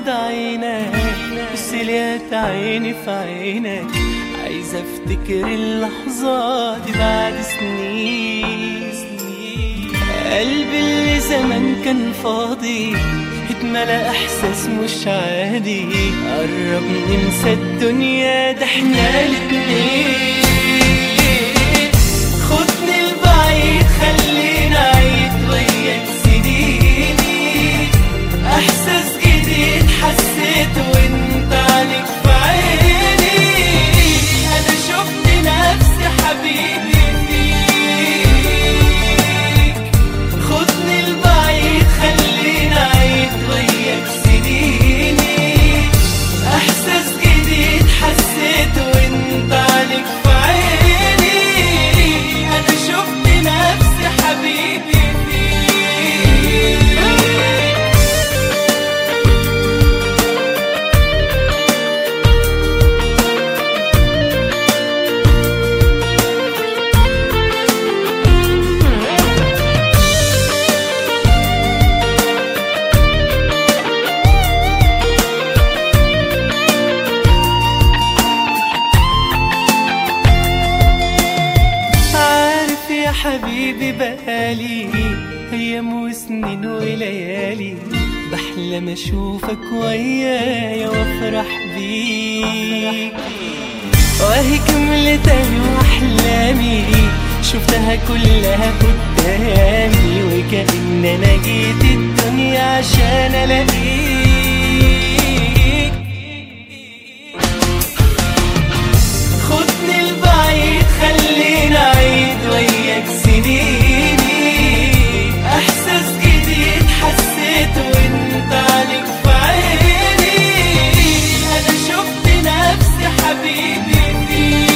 غمض عينك وسليت عيني في عينك عايز افتكر اللحظات دي بعد سنين قلبي اللي زمان كان فاضي اتملى احساس مش عادي قرب ننسى الدنيا ده احنا الاتنين خدني البعيد خلينا عيد وياك سنيني احساس جديد حسيت وانت عليك في عيني انا شفت نفسي حبيبي فيك خدني البعيد خلينا عيد وياك سنيني احساس جديد حسيت وانت عليك في عيني انا شفت نفسي حبيبي فيك عارف يا حبيبي بقالي ايام وسنين وليالي بحلم اشوفك ويايا وافرح بيك وهي كملت ايوه احلامي شفتها كلها قدامي وكأن انا جيت الدنيا عشان الاقيك خدني البعيد خلينا عيد وياك سنيني احساس جديد حسيت وانت عليك في عيني انا شفت نفسي حبيبي فيك